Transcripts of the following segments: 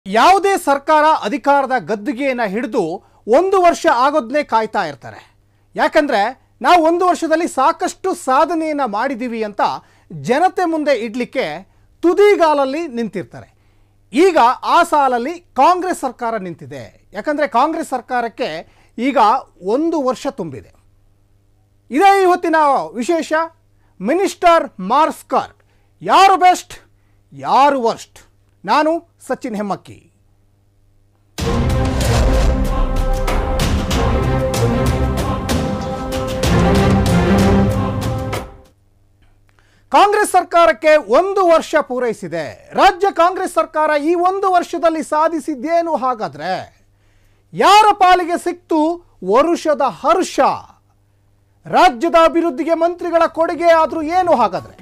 ಯಾವುದೇ ಸರ್ಕಾರ ಅಧಿಕಾರದ ಗದ್ದುಗೆಯನ್ನು ಹಿಡಿದು ಒಂದು ವರ್ಷ ಆಗೋದನ್ನೇ ಕಾಯ್ತಾ ಇರ್ತಾರೆ ಯಾಕಂದ್ರೆ ನಾವು ಒಂದು ವರ್ಷದಲ್ಲಿ ಸಾಕಷ್ಟು ಸಾಧನೆಯನ್ನು ಮಾಡಿದ್ದೀವಿ ಅಂತ ಜನತೆ ಮುಂದೆ ಇಡ್ಲಿಕ್ಕೆ ತುದಿಗಾಲಲ್ಲಿ ನಿಂತಿರ್ತಾರೆ ಈಗ ಆ ಸಾಲಲ್ಲಿ ಕಾಂಗ್ರೆಸ್ ಸರ್ಕಾರ ನಿಂತಿದೆ ಯಾಕಂದ್ರೆ ಕಾಂಗ್ರೆಸ್ ಸರ್ಕಾರಕ್ಕೆ ಈಗ ಒಂದು ವರ್ಷ ತುಂಬಿದೆ ಇದೇ ಇವತ್ತಿನ ವಿಶೇಷ ಮಿನಿಸ್ಟರ್ ಮಾರ್ಸ್ಕರ್ ಯಾರು ಬೆಸ್ಟ್ ಯಾರು ವರ್ಸ್ಟ್ ನಾನು ಸಚಿನ್ ಹೆಮ್ಮಕ್ಕಿ ಕಾಂಗ್ರೆಸ್ ಸರ್ಕಾರಕ್ಕೆ ಒಂದು ವರ್ಷ ಪೂರೈಸಿದೆ ರಾಜ್ಯ ಕಾಂಗ್ರೆಸ್ ಸರ್ಕಾರ ಈ ಒಂದು ವರ್ಷದಲ್ಲಿ ಸಾಧಿಸಿದ್ದೇನು ಹಾಗಾದ್ರೆ ಯಾರ ಪಾಲಿಗೆ ಸಿಕ್ತು ವರುಷದ ಹರ್ಷ ರಾಜ್ಯದ ಅಭಿವೃದ್ಧಿಗೆ ಮಂತ್ರಿಗಳ ಕೊಡುಗೆ ಆದ್ರೂ ಏನು ಹಾಗಾದ್ರೆ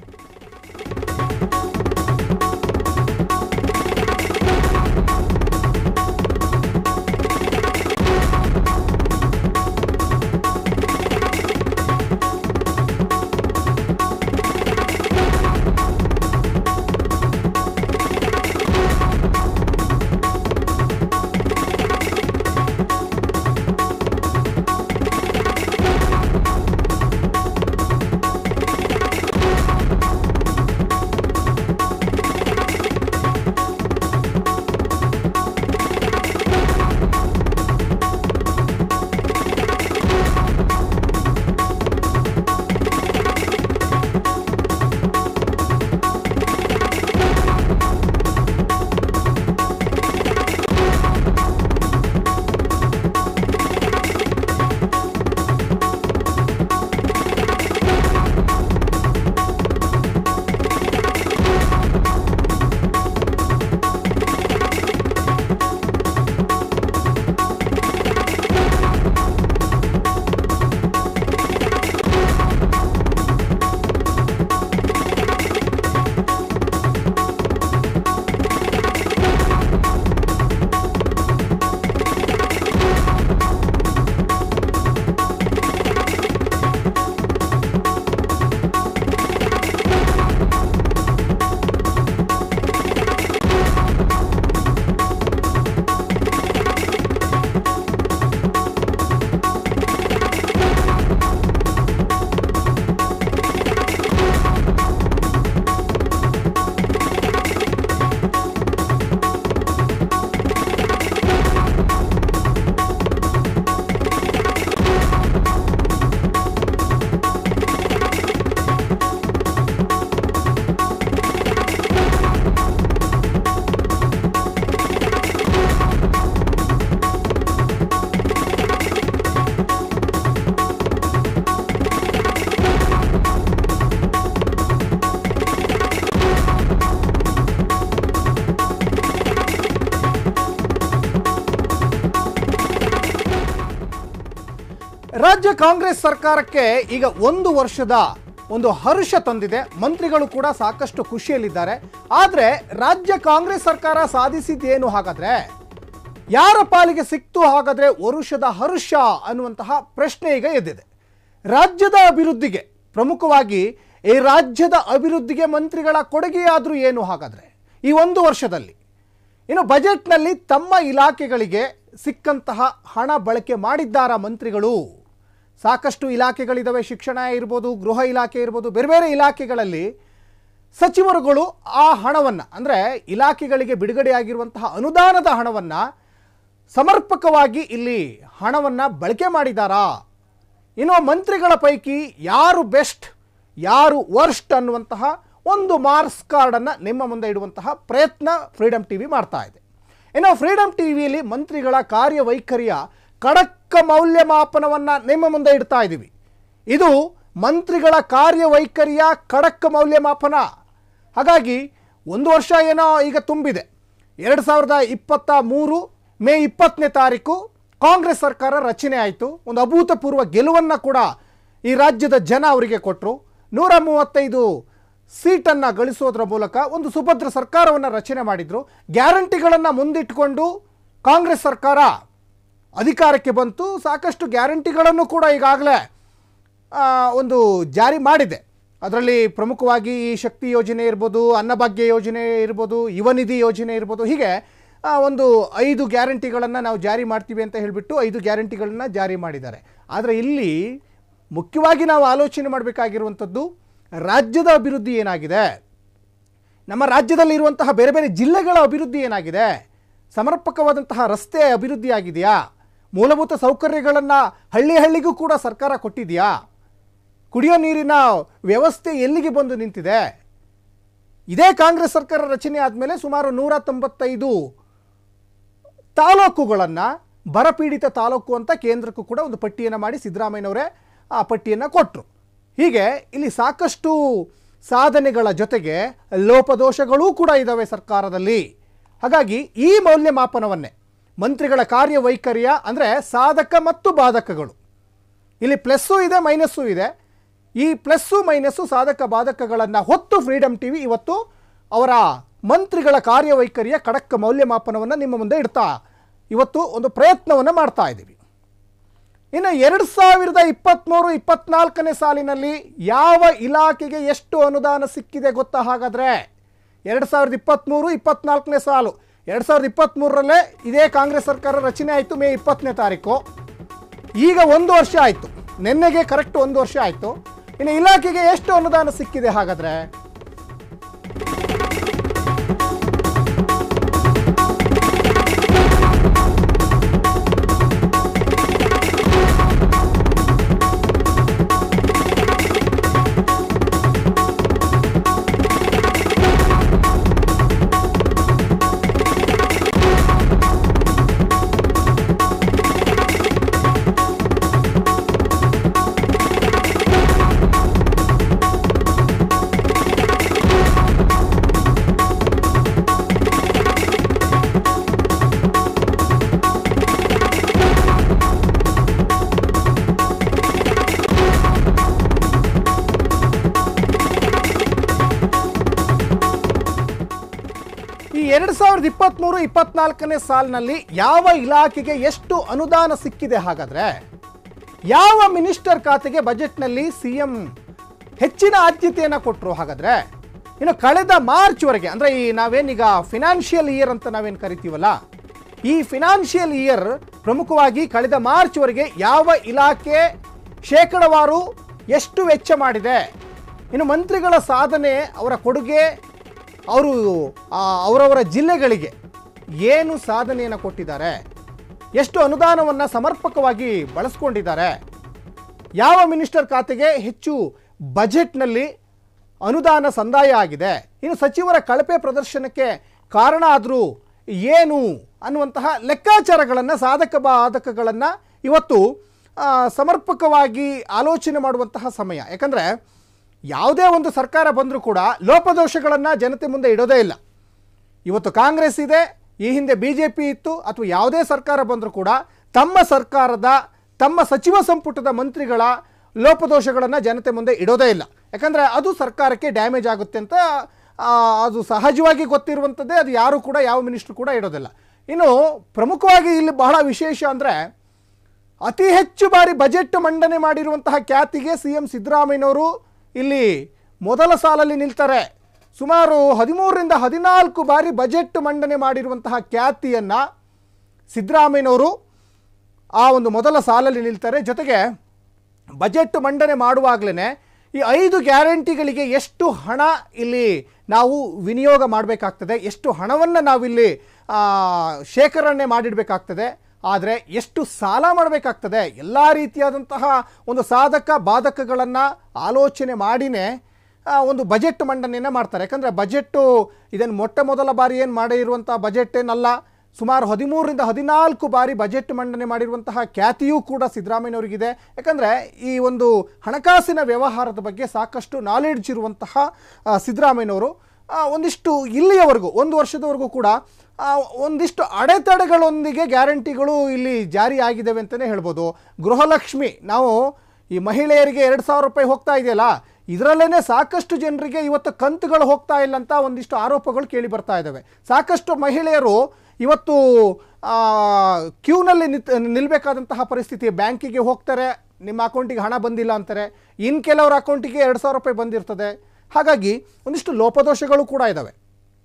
ರಾಜ್ಯ ಕಾಂಗ್ರೆಸ್ ಸರ್ಕಾರಕ್ಕೆ ಈಗ ಒಂದು ವರ್ಷದ ಒಂದು ಹರ್ಷ ತಂದಿದೆ ಮಂತ್ರಿಗಳು ಕೂಡ ಸಾಕಷ್ಟು ಖುಷಿಯಲ್ಲಿದ್ದಾರೆ ಆದರೆ ರಾಜ್ಯ ಕಾಂಗ್ರೆಸ್ ಸರ್ಕಾರ ಸಾಧಿಸಿದ್ದೇನು ಹಾಗಾದ್ರೆ ಯಾರ ಪಾಲಿಗೆ ಸಿಕ್ತು ಹಾಗಾದ್ರೆ ವರುಷದ ಹರ್ಷ ಅನ್ನುವಂತಹ ಪ್ರಶ್ನೆ ಈಗ ಎದ್ದಿದೆ ರಾಜ್ಯದ ಅಭಿವೃದ್ಧಿಗೆ ಪ್ರಮುಖವಾಗಿ ಈ ರಾಜ್ಯದ ಅಭಿವೃದ್ಧಿಗೆ ಮಂತ್ರಿಗಳ ಕೊಡುಗೆಯಾದರೂ ಏನು ಹಾಗಾದ್ರೆ ಈ ಒಂದು ವರ್ಷದಲ್ಲಿ ಇನ್ನು ಬಜೆಟ್ನಲ್ಲಿ ತಮ್ಮ ಇಲಾಖೆಗಳಿಗೆ ಸಿಕ್ಕಂತಹ ಹಣ ಬಳಕೆ ಮಾಡಿದ್ದಾರಾ ಮಂತ್ರಿಗಳು ಸಾಕಷ್ಟು ಇಲಾಖೆಗಳಿದ್ದಾವೆ ಶಿಕ್ಷಣ ಇರ್ಬೋದು ಗೃಹ ಇಲಾಖೆ ಇರ್ಬೋದು ಬೇರೆ ಬೇರೆ ಇಲಾಖೆಗಳಲ್ಲಿ ಸಚಿವರುಗಳು ಆ ಹಣವನ್ನು ಅಂದರೆ ಇಲಾಖೆಗಳಿಗೆ ಬಿಡುಗಡೆಯಾಗಿರುವಂತಹ ಅನುದಾನದ ಹಣವನ್ನು ಸಮರ್ಪಕವಾಗಿ ಇಲ್ಲಿ ಹಣವನ್ನು ಬಳಕೆ ಮಾಡಿದ್ದಾರಾ ಇನ್ನು ಮಂತ್ರಿಗಳ ಪೈಕಿ ಯಾರು ಬೆಸ್ಟ್ ಯಾರು ವರ್ಸ್ಟ್ ಅನ್ನುವಂತಹ ಒಂದು ಮಾರ್ಕ್ಸ್ ಕಾರ್ಡನ್ನು ನಿಮ್ಮ ಮುಂದೆ ಇಡುವಂತಹ ಪ್ರಯತ್ನ ಫ್ರೀಡಮ್ ಟಿ ವಿ ಮಾಡ್ತಾ ಇದೆ ಇನ್ನು ಫ್ರೀಡಮ್ ಟಿ ವಿಯಲ್ಲಿ ಮಂತ್ರಿಗಳ ಕಾರ್ಯವೈಖರಿಯ ಖಡಕ್ಕ ಮೌಲ್ಯಮಾಪನವನ್ನು ನಿಮ್ಮ ಮುಂದೆ ಇಡ್ತಾ ಇದ್ದೀವಿ ಇದು ಮಂತ್ರಿಗಳ ಕಾರ್ಯವೈಖರಿಯ ಖಡಕ್ ಮೌಲ್ಯಮಾಪನ ಹಾಗಾಗಿ ಒಂದು ವರ್ಷ ಏನೋ ಈಗ ತುಂಬಿದೆ ಎರಡು ಸಾವಿರದ ಇಪ್ಪತ್ತ ಮೂರು ಮೇ ಇಪ್ಪತ್ತನೇ ತಾರೀಕು ಕಾಂಗ್ರೆಸ್ ಸರ್ಕಾರ ರಚನೆ ಆಯಿತು ಒಂದು ಅಭೂತಪೂರ್ವ ಗೆಲುವನ್ನು ಕೂಡ ಈ ರಾಜ್ಯದ ಜನ ಅವರಿಗೆ ಕೊಟ್ಟರು ನೂರ ಮೂವತ್ತೈದು ಸೀಟನ್ನು ಗಳಿಸೋದ್ರ ಮೂಲಕ ಒಂದು ಸುಭದ್ರ ಸರ್ಕಾರವನ್ನು ರಚನೆ ಮಾಡಿದರು ಗ್ಯಾರಂಟಿಗಳನ್ನು ಮುಂದಿಟ್ಟುಕೊಂಡು ಕಾಂಗ್ರೆಸ್ ಸರ್ಕಾರ ಅಧಿಕಾರಕ್ಕೆ ಬಂತು ಸಾಕಷ್ಟು ಗ್ಯಾರಂಟಿಗಳನ್ನು ಕೂಡ ಈಗಾಗಲೇ ಆ, ಒಂದು ಜಾರಿ ಮಾಡಿದೆ ಅದರಲ್ಲಿ ಪ್ರಮುಖವಾಗಿ ಈ ಶಕ್ತಿ ಯೋಜನೆ ಇರ್ಬೋದು ಅನ್ನಭಾಗ್ಯ ಯೋಜನೆ ಇರ್ಬೋದು ಯುವ ನಿಧಿ ಯೋಜನೆ ಇರ್ಬೋದು ಹೀಗೆ ಆ, ಒಂದು ಐದು ಗ್ಯಾರಂಟಿಗಳನ್ನು ನಾವು ಜಾರಿ ಮಾಡ್ತೀವಿ ಅಂತ ಹೇಳಿಬಿಟ್ಟು ಐದು ಗ್ಯಾರಂಟಿಗಳನ್ನು ಜಾರಿ ಮಾಡಿದ್ದಾರೆ ಆದರೆ ಇಲ್ಲಿ ಮುಖ್ಯವಾಗಿ ನಾವು ಆಲೋಚನೆ ಮಾಡಬೇಕಾಗಿರುವಂಥದ್ದು ರಾಜ್ಯದ ಅಭಿವೃದ್ಧಿ ಏನಾಗಿದೆ ನಮ್ಮ ರಾಜ್ಯದಲ್ಲಿ ಇರುವಂತಹ ಬೇರೆ ಬೇರೆ ಜಿಲ್ಲೆಗಳ ಅಭಿವೃದ್ಧಿ ಏನಾಗಿದೆ ಸಮರ್ಪಕವಾದಂತಹ ರಸ್ತೆ ಅಭಿವೃದ್ಧಿ ಆಗಿದೆಯಾ ಮೂಲಭೂತ ಸೌಕರ್ಯಗಳನ್ನು ಹಳ್ಳಿ ಹಳ್ಳಿಗೂ ಕೂಡ ಸರ್ಕಾರ ಕೊಟ್ಟಿದೆಯಾ ಕುಡಿಯೋ ನೀರಿನ ವ್ಯವಸ್ಥೆ ಎಲ್ಲಿಗೆ ಬಂದು ನಿಂತಿದೆ ಇದೇ ಕಾಂಗ್ರೆಸ್ ಸರ್ಕಾರ ರಚನೆ ಆದಮೇಲೆ ಸುಮಾರು ನೂರ ತೊಂಬತ್ತೈದು ತಾಲೂಕುಗಳನ್ನು ಬರಪೀಡಿತ ತಾಲೂಕು ಅಂತ ಕೇಂದ್ರಕ್ಕೂ ಕೂಡ ಒಂದು ಪಟ್ಟಿಯನ್ನು ಮಾಡಿ ಸಿದ್ದರಾಮಯ್ಯನವರೇ ಆ ಪಟ್ಟಿಯನ್ನು ಕೊಟ್ಟರು ಹೀಗೆ ಇಲ್ಲಿ ಸಾಕಷ್ಟು ಸಾಧನೆಗಳ ಜೊತೆಗೆ ಲೋಪದೋಷಗಳೂ ಕೂಡ ಇದ್ದಾವೆ ಸರ್ಕಾರದಲ್ಲಿ ಹಾಗಾಗಿ ಈ ಮೌಲ್ಯಮಾಪನವನ್ನೇ ಮಂತ್ರಿಗಳ ಕಾರ್ಯವೈಖರಿಯ ಅಂದರೆ ಸಾಧಕ ಮತ್ತು ಬಾಧಕಗಳು ಇಲ್ಲಿ ಪ್ಲಸ್ಸು ಇದೆ ಮೈನಸ್ಸು ಇದೆ ಈ ಪ್ಲಸ್ಸು ಮೈನಸ್ಸು ಸಾಧಕ ಬಾಧಕಗಳನ್ನು ಹೊತ್ತು ಫ್ರೀಡಮ್ ಟಿವಿ ಇವತ್ತು ಅವರ ಮಂತ್ರಿಗಳ ಕಾರ್ಯವೈಖರಿಯ ಖಡಕ್ ಮೌಲ್ಯಮಾಪನವನ್ನು ನಿಮ್ಮ ಮುಂದೆ ಇಡ್ತಾ ಇವತ್ತು ಒಂದು ಪ್ರಯತ್ನವನ್ನು ಮಾಡ್ತಾ ಇದ್ದೀವಿ ಇನ್ನು ಎರಡು ಸಾವಿರದ ಇಪ್ಪತ್ತ್ಮೂರು ಇಪ್ಪತ್ನಾಲ್ಕನೇ ಸಾಲಿನಲ್ಲಿ ಯಾವ ಇಲಾಖೆಗೆ ಎಷ್ಟು ಅನುದಾನ ಸಿಕ್ಕಿದೆ ಗೊತ್ತಾ ಹಾಗಾದರೆ ಎರಡು ಸಾವಿರದ ಇಪ್ಪತ್ತ್ಮೂರು ಇಪ್ಪತ್ನಾಲ್ಕನೇ ಸಾಲು ಎರಡು ಸಾವಿರದ ಇಪ್ಪತ್ತ್ಮೂರರಲ್ಲೇ ಇದೇ ಕಾಂಗ್ರೆಸ್ ಸರ್ಕಾರ ರಚನೆ ಆಯಿತು ಮೇ ಇಪ್ಪತ್ತನೇ ತಾರೀಕು ಈಗ ಒಂದು ವರ್ಷ ಆಯಿತು ನಿನ್ನೆಗೆ ಕರೆಕ್ಟ್ ಒಂದು ವರ್ಷ ಆಯಿತು ಇನ್ನು ಇಲಾಖೆಗೆ ಎಷ್ಟು ಅನುದಾನ ಸಿಕ್ಕಿದೆ ಹಾಗಾದರೆ ಈ ಎರಡು ಸಾವಿರದ ಇಪ್ಪತ್ತ್ಮೂರು ಇಪ್ಪತ್ನಾಲ್ಕನೇ ಸಾಲಿನಲ್ಲಿ ಯಾವ ಇಲಾಖೆಗೆ ಎಷ್ಟು ಅನುದಾನ ಸಿಕ್ಕಿದೆ ಹಾಗಾದರೆ ಯಾವ ಮಿನಿಸ್ಟರ್ ಖಾತೆಗೆ ಬಜೆಟ್ನಲ್ಲಿ ಸಿ ಎಂ ಹೆಚ್ಚಿನ ಆದ್ಯತೆಯನ್ನು ಕೊಟ್ಟರು ಹಾಗಾದರೆ ಇನ್ನು ಕಳೆದ ಮಾರ್ಚ್ವರೆಗೆ ಅಂದರೆ ಈ ನಾವೇನೀಗ ಫಿನಾನ್ಷಿಯಲ್ ಇಯರ್ ಅಂತ ನಾವೇನು ಕರಿತೀವಲ್ಲ ಈ ಫಿನಾನ್ಷಿಯಲ್ ಇಯರ್ ಪ್ರಮುಖವಾಗಿ ಕಳೆದ ಮಾರ್ಚ್ವರೆಗೆ ಯಾವ ಇಲಾಖೆ ಶೇಕಡವಾರು ಎಷ್ಟು ವೆಚ್ಚ ಮಾಡಿದೆ ಇನ್ನು ಮಂತ್ರಿಗಳ ಸಾಧನೆ ಅವರ ಕೊಡುಗೆ ಅವರು ಆ, ಅವರವರ ಜಿಲ್ಲೆಗಳಿಗೆ ಏನು ಸಾಧನೆಯನ್ನು ಕೊಟ್ಟಿದ್ದಾರೆ ಎಷ್ಟು ಅನುದಾನವನ್ನು ಸಮರ್ಪಕವಾಗಿ ಬಳಸ್ಕೊಂಡಿದ್ದಾರೆ ಯಾವ ಮಿನಿಸ್ಟರ್ ಖಾತೆಗೆ ಹೆಚ್ಚು ಬಜೆಟ್ನಲ್ಲಿ ಅನುದಾನ ಸಂದಾಯ ಆಗಿದೆ ಇನ್ನು ಸಚಿವರ ಕಳಪೆ ಪ್ರದರ್ಶನಕ್ಕೆ ಕಾರಣ ಆದರೂ ಏನು ಅನ್ನುವಂತಹ ಲೆಕ್ಕಾಚಾರಗಳನ್ನು ಸಾಧಕ ಬಾಧಕಗಳನ್ನು ಇವತ್ತು ಆ, ಸಮರ್ಪಕವಾಗಿ ಆಲೋಚನೆ ಮಾಡುವಂತಹ ಸಮಯ ಯಾಕಂದರೆ ಯಾವುದೇ ಒಂದು ಸರ್ಕಾರ ಬಂದರೂ ಕೂಡ ಲೋಪದೋಷಗಳನ್ನು ಜನತೆ ಮುಂದೆ ಇಡೋದೇ ಇಲ್ಲ ಇವತ್ತು ಕಾಂಗ್ರೆಸ್ ಇದೆ ಈ ಹಿಂದೆ ಬಿ ಜೆ ಪಿ ಇತ್ತು ಅಥವಾ ಯಾವುದೇ ಸರ್ಕಾರ ಬಂದರೂ ಕೂಡ ತಮ್ಮ ಸರ್ಕಾರದ ತಮ್ಮ ಸಚಿವ ಸಂಪುಟದ ಮಂತ್ರಿಗಳ ಲೋಪದೋಷಗಳನ್ನು ಜನತೆ ಮುಂದೆ ಇಡೋದೇ ಇಲ್ಲ ಯಾಕಂದರೆ ಅದು ಸರ್ಕಾರಕ್ಕೆ ಡ್ಯಾಮೇಜ್ ಆಗುತ್ತೆ ಅಂತ ಆ, ಅದು ಸಹಜವಾಗಿ ಗೊತ್ತಿರುವಂಥದ್ದೇ ಅದು ಯಾರು ಕೂಡ ಯಾವ ಮಿನಿಸ್ಟ್ರು ಕೂಡ ಇಡೋದಿಲ್ಲ ಇನ್ನು ಪ್ರಮುಖವಾಗಿ ಇಲ್ಲಿ ಬಹಳ ವಿಶೇಷ ಅಂದರೆ ಅತಿ ಹೆಚ್ಚು ಬಾರಿ ಬಜೆಟ್ ಮಂಡನೆ ಮಾಡಿರುವಂತಹ ಖ್ಯಾತಿಗೆ ಸಿ ಎಂ ಸಿದ್ದರಾಮಯ್ಯನವರು ಇಲ್ಲಿ ಮೊದಲ ಸಾಲಲ್ಲಿ ನಿಲ್ತಾರೆ ಸುಮಾರು ಹದಿಮೂರರಿಂದ ಹದಿನಾಲ್ಕು ಬಾರಿ ಬಜೆಟ್ ಮಂಡನೆ ಮಾಡಿರುವಂತಹ ಖ್ಯಾತಿಯನ್ನು ಸಿದ್ದರಾಮಯ್ಯನವರು ಆ ಒಂದು ಮೊದಲ ಸಾಲಲ್ಲಿ ನಿಲ್ತಾರೆ ಜೊತೆಗೆ ಬಜೆಟ್ ಮಂಡನೆ ಮಾಡುವಾಗಲೇ ಈ ಐದು ಗ್ಯಾರಂಟಿಗಳಿಗೆ ಎಷ್ಟು ಹಣ ಇಲ್ಲಿ ನಾವು ವಿನಿಯೋಗ ಮಾಡಬೇಕಾಗ್ತದೆ ಎಷ್ಟು ಹಣವನ್ನು ನಾವಿಲ್ಲಿ ಆ, ಶೇಖರಣೆ ಮಾಡಿಡಬೇಕಾಗ್ತದೆ ಆದರೆ ಎಷ್ಟು ಸಾಲ ಮಾಡಬೇಕಾಗ್ತದೆ ಎಲ್ಲ ರೀತಿಯಾದಂತಹ ಒಂದು ಸಾಧಕ ಬಾಧಕಗಳನ್ನು ಆಲೋಚನೆ ಮಾಡಿನೇ ಆ, ಒಂದು ಬಜೆಟ್ ಮಂಡನೆಯನ್ನು ಮಾಡ್ತಾರೆ ಯಾಕಂದರೆ ಬಜೆಟ್ಟು ಇದನ್ನು ಮೊಟ್ಟ ಮೊದಲ ಬಾರಿ ಏನು ಮಾಡಿರುವಂಥ ಬಜೆಟ್ ಏನಲ್ಲ ಸುಮಾರು ಹದಿಮೂರರಿಂದ ಹದಿನಾಲ್ಕು ಬಾರಿ ಬಜೆಟ್ ಮಂಡನೆ ಮಾಡಿರುವಂತಹ ಖ್ಯಾತಿಯೂ ಕೂಡ ಸಿದ್ದರಾಮಯ್ಯನವರಿಗಿದೆ ಯಾಕಂದರೆ ಈ ಒಂದು ಹಣಕಾಸಿನ ವ್ಯವಹಾರದ ಬಗ್ಗೆ ಸಾಕಷ್ಟು ನಾಲೆಡ್ಜ್ ಇರುವಂತಹ ಆ, ಸಿದ್ದರಾಮಯ್ಯನವರು ಆ, ಒಂದಿಷ್ಟು ಇಲ್ಲಿಯವರೆಗೂ ಒಂದು ವರ್ಷದವರೆಗೂ ಕೂಡ ಆ, ಒಂದಿಷ್ಟು ಅಡೆತಡೆಗಳೊಂದಿಗೆ ಗ್ಯಾರಂಟಿಗಳು ಇಲ್ಲಿ ಜಾರಿ ಆಗಿದ್ದಾವೆ ಅಂತಲೇ ಹೇಳ್ಬೋದು ಗೃಹಲಕ್ಷ್ಮಿ ನಾವು ಈ ಮಹಿಳೆಯರಿಗೆ ಎರಡು ಸಾವಿರ ರೂಪಾಯಿ ಹೋಗ್ತಾ ಇದೆಯಲ್ಲ ಇದರಲ್ಲೇ ಸಾಕಷ್ಟು ಜನರಿಗೆ ಇವತ್ತು ಕಂತುಗಳು ಹೋಗ್ತಾ ಇಲ್ಲ ಅಂತ ಒಂದಿಷ್ಟು ಆರೋಪಗಳು ಕೇಳಿ ಬರ್ತಾ ಇದ್ದಾವೆ ಸಾಕಷ್ಟು ಮಹಿಳೆಯರು ಇವತ್ತು ಆ, ಕ್ಯೂನಲ್ಲಿ ನಿಂತ್ ನಿಲ್ಲಬೇಕಾದಂತಹ ಪರಿಸ್ಥಿತಿ ಬ್ಯಾಂಕಿಗೆ ಹೋಗ್ತಾರೆ ನಿಮ್ಮ ಅಕೌಂಟಿಗೆ ಹಣ ಬಂದಿಲ್ಲ ಅಂತಾರೆ ಇನ್ನು ಕೆಲವರ ಅಕೌಂಟಿಗೆ ಎರಡು ಸಾವಿರ ರೂಪಾಯಿ ಬಂದಿರ್ತದೆ ಹಾಗಾಗಿ ಒಂದಿಷ್ಟು ಲೋಪದೋಷಗಳು ಕೂಡ ಇದ್ದಾವೆ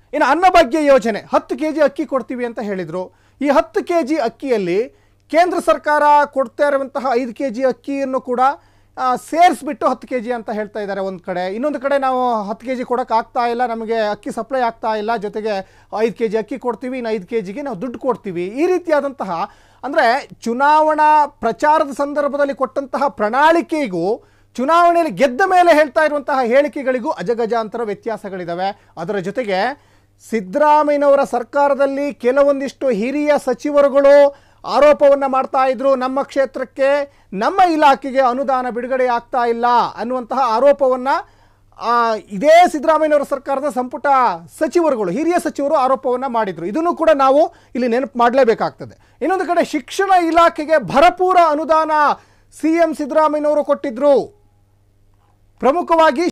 ಇನ್ನು ಅನ್ನಭಾಗ್ಯ ಯೋಜನೆ ಹತ್ತು ಕೆ ಜಿ ಅಕ್ಕಿ ಕೊಡ್ತೀವಿ ಅಂತ ಹೇಳಿದರು ಈ ಹತ್ತು ಕೆ ಜಿ ಅಕ್ಕಿಯಲ್ಲಿ ಕೇಂದ್ರ ಸರ್ಕಾರ ಕೊಡ್ತಾ ಇರುವಂತಹ ಐದು ಕೆ ಜಿ ಅಕ್ಕಿಯನ್ನು ಕೂಡ ಆ, ಸೇರಿಸ್ಬಿಟ್ಟು ಹತ್ತು ಕೆ ಜಿ ಅಂತ ಹೇಳ್ತಾ ಇದ್ದಾರೆ ಒಂದು ಕಡೆ ಇನ್ನೊಂದು ಕಡೆ ನಾವು ಹತ್ತು ಕೆ ಜಿ ಕೊಡೋಕೆ ಆಗ್ತಾ ಇಲ್ಲ ನಮಗೆ ಅಕ್ಕಿ ಸಪ್ಲೈ ಆಗ್ತಾ ಇಲ್ಲ ಜೊತೆಗೆ ಐದು ಕೆ ಜಿ ಅಕ್ಕಿ ಕೊಡ್ತೀವಿ ಇನ್ನು ಐದು ಕೆ ಜಿಗೆ ನಾವು ದುಡ್ಡು ಕೊಡ್ತೀವಿ ಈ ರೀತಿಯಾದಂತಹ ಅಂದರೆ ಚುನಾವಣಾ ಪ್ರಚಾರದ ಸಂದರ್ಭದಲ್ಲಿ ಕೊಟ್ಟಂತಹ ಪ್ರಣಾಳಿಕೆಗೂ ಚುನಾವಣೆಯಲ್ಲಿ ಗೆದ್ದ ಮೇಲೆ ಹೇಳ್ತಾ ಇರುವಂತಹ ಹೇಳಿಕೆಗಳಿಗೂ ಅಜಗಜಾಂತರ ವ್ಯತ್ಯಾಸಗಳಿದ್ದಾವೆ ಅದರ ಜೊತೆಗೆ ಸಿದ್ದರಾಮಯ್ಯನವರ ಸರ್ಕಾರದಲ್ಲಿ ಕೆಲವೊಂದಿಷ್ಟು ಹಿರಿಯ ಸಚಿವರುಗಳು ಆರೋಪವನ್ನು ಮಾಡ್ತಾ ಇದ್ರು ನಮ್ಮ ಕ್ಷೇತ್ರಕ್ಕೆ ನಮ್ಮ ಇಲಾಖೆಗೆ ಅನುದಾನ ಬಿಡುಗಡೆ ಆಗ್ತಾ ಇಲ್ಲ ಅನ್ನುವಂತಹ ಆರೋಪವನ್ನು ಇದೇ ಸಿದ್ದರಾಮಯ್ಯನವರ ಸರ್ಕಾರದ ಸಂಪುಟ ಸಚಿವರುಗಳು ಹಿರಿಯ ಸಚಿವರು ಆರೋಪವನ್ನು ಮಾಡಿದರು ಇದನ್ನು ಕೂಡ ನಾವು ಇಲ್ಲಿ ನೆನಪು ಮಾಡಲೇಬೇಕಾಗ್ತದೆ ಇನ್ನೊಂದು ಕಡೆ ಶಿಕ್ಷಣ ಇಲಾಖೆಗೆ ಭರಪೂರ ಅನುದಾನ ಸಿ ಎಂ ಸಿದ್ದರಾಮಯ್ಯನವರು ಕೊಟ್ಟಿದ್ರು ಪ್ರಮುಖವಾಗಿ